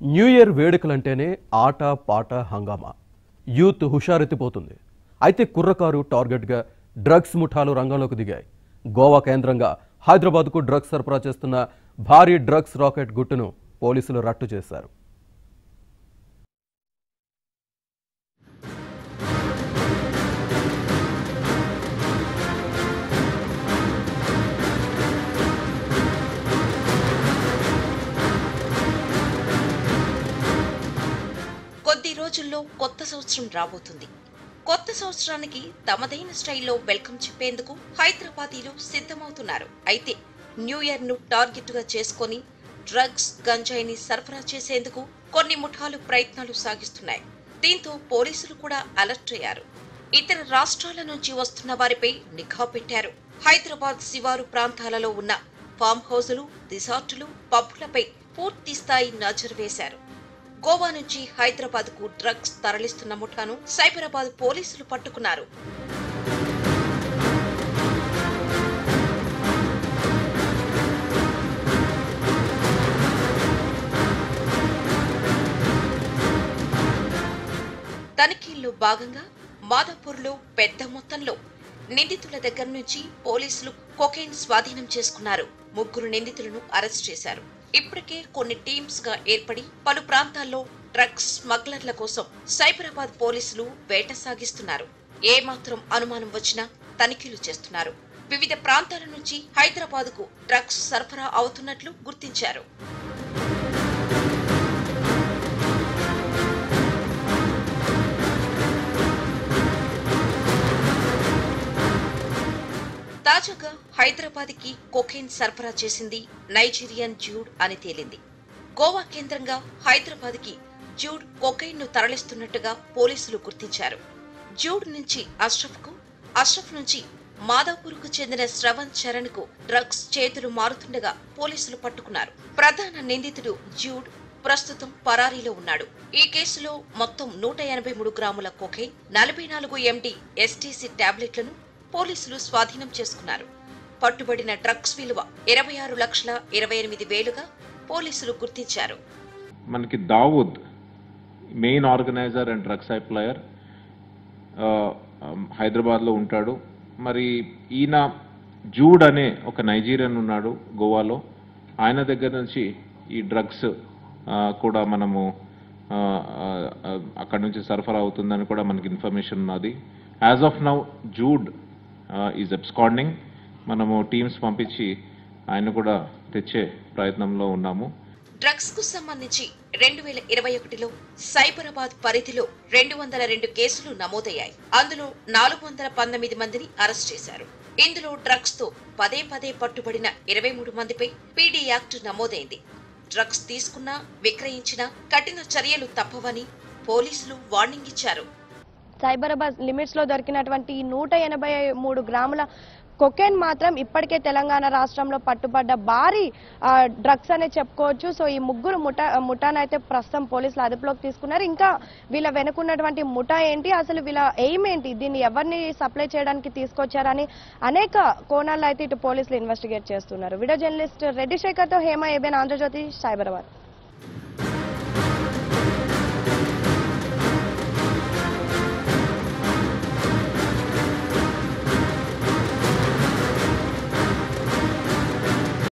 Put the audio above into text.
new year వేడుకలంటేనే ఆట పాట హంగామా యూత్ హుషారెత్తిపోతుంది అయితే కుర్రకారు టార్గెట్గా డ్రగ్స్ ముఠాలు రంగంలోకి దిగాయి గోవా కేంద్రంగా హైదరాబాద్కు డ్రగ్స్ సరఫరా చేస్తున్న భారీ డ్రగ్స్ రాకెట్ గుట్టును పోలీసులు రట్టు చేశారు కొద్ది రోజుల్లో కొత్త సంవత్సరం రాబోతుంది కొత్త సంవత్సరానికి తమదైన స్టైల్లో వెల్కమ్ చెప్పేందుకు హైదరాబాదీలు సిద్ధమవుతున్నారు అయితే న్యూ ఇయర్ ను టార్గెట్ గా చేసుకొని డ్రగ్స్ గంజాయిని సరఫరా చేసేందుకు కొన్ని ముఠాలు ప్రయత్నాలు సాగిస్తున్నాయి దీంతో పోలీసులు కూడా అలర్ట్ అయ్యారు ఇతర రాష్ట్రాల నుంచి వస్తున్న వారిపై నిఘా పెట్టారు హైదరాబాద్ శివారు ప్రాంతాలలో ఉన్న ఫామ్ హౌజులు రిసార్టులు పబ్బులపై పూర్తి స్థాయి నజరు వేశారు గోవా నుంచి హైదరాబాద్ కు డ్రగ్స్ తరలిస్తున్న ముఠాను సైబరాబాద్ పోలీసులు పట్టుకున్నారు తనిఖీల్లో భాగంగా మాదాపూర్లో పెద్ద మొత్తంలో నిందితుల దగ్గర నుంచి పోలీసులు కొకైన్ స్వాధీనం చేసుకున్నారు ముగ్గురు నిందితులను అరెస్ట్ చేశారు ఇప్పటికే కొన్ని టీమ్స్ గా ఏర్పడి పలు ప్రాంతాల్లో డ్రగ్స్ స్మగ్లర్ల కోసం సైబరాబాద్ పోలీసులు వేట సాగిస్తున్నారు ఏ మాత్రం అనుమానం వచ్చినా తనిఖీలు చేస్తున్నారు వివిధ ప్రాంతాల నుంచి హైదరాబాద్ కు డ్రగ్స్ సరఫరా అవుతున్నట్లు గుర్తించారు తాజాగా హైదరాబాద్ కి కొకైన్ సరఫరా చేసింది నైజీరియన్ జూడ్ అని తేలింది గోవా కేంద్రంగా హైదరాబాద్ కి జూడ్ కొకైన్ ను తరలిస్తున్నట్టుగా పోలీసులు గుర్తించారు జూడ్ నుంచి అష్రఫ్ కు అష్రఫ్ నుంచి మాదాపూర్ కు చెందిన శ్రవణ్ చరణ్ కు డ్రగ్స్ చేతులు మారుతుండగా పోలీసులు పట్టుకున్నారు ప్రధాన నిందితుడు జూడ్ ప్రస్తుతం పరారీలో ఉన్నాడు ఈ కేసులో మొత్తం నూట ఎనభై మూడు గ్రాముల కొకైన్ నలభై నాలుగు ఎండి ఎస్టీసీ టాబ్లెట్లను పోలీసులు స్వాధీనం చేసుకున్నారు పట్టుబడిన డ్రగ్స్ విలువ ఇరవై ఆరు లక్షల ఇరవై ఎనిమిది వేలుగా పోలీసులు గుర్తించారు మనకి Dawood main organizer and drug supplier హైదరాబాద్లో ఉంటాడు మరి ఈయన జూడ్ అనే ఒక నైజీరియన్ ఉన్నాడు గోవాలో ఆయన దగ్గర నుంచి ఈ డ్రగ్స్ కూడా మనము ఆ, ఆ, ఆ, అక్కడ నుంచి సరఫరా అవుతుందని కూడా మనకి ఇన్ఫర్మేషన్ ఉన్నది as of now Jude is absconding మనము టీమ్స్ పంపించి ఆయన కూడా తెచ్చే ప్రయత్నంలో ఉన్నాము డ్రగ్స్ కు సంబంధించి రెండు వేల ఇరవై ఒకటిలో సైబరాబాద్ పరిధిలో రెండు వందల రెండు కేసులు నమోదయ్యాయి అందులో నాలుగు వందల పంతొమ్మిది మందిని అరెస్ట్ చేశారు ఇందులో డ్రగ్స్ తో పదే పదే పట్టుబడిన ఇరవై మూడు మందిపై పీడీ యాక్ట్ నమోదైంది డ్రగ్స్ తీసుకున్నా విక్రయించినా కఠిన చర్యలు తప్పవని పోలీసులు వార్నింగ్ ఇచ్చారు సైబరాబాద్ లిమిట్స్ లో దొరికినటువంటి నూట ఎనభై మూడు గ్రాముల కొకెన్ మాత్రం ఇప్పటికే తెలంగాణ రాష్ట్రంలో పట్టుబడ్డ భారీ ఆ, డ్రగ్స్ అనే చెప్పుకోవచ్చు సో ఈ ముగ్గురు ముఠా ముఠానైతే ప్రస్తుతం పోలీసులు అదుపులోకి తీసుకున్నారు ఇంకా వీళ్ళ వెనుకున్నటువంటి ముఠా ఏంటి అసలు వీళ్ళ ఎయిమ్ ఏంటి దీన్ని ఎవరిని సప్లై చేయడానికి తీసుకొచ్చారని అనేక కోణాల్లో అయితే ఇటు పోలీసులు ఇన్వెస్టిగేట్ చేస్తున్నారు వీడియో జర్నలిస్ట్ రెడ్డి శేఖర్తో హేమ ఏబెన్ ఆంధ్రజ్యోతి సైబరాబాద్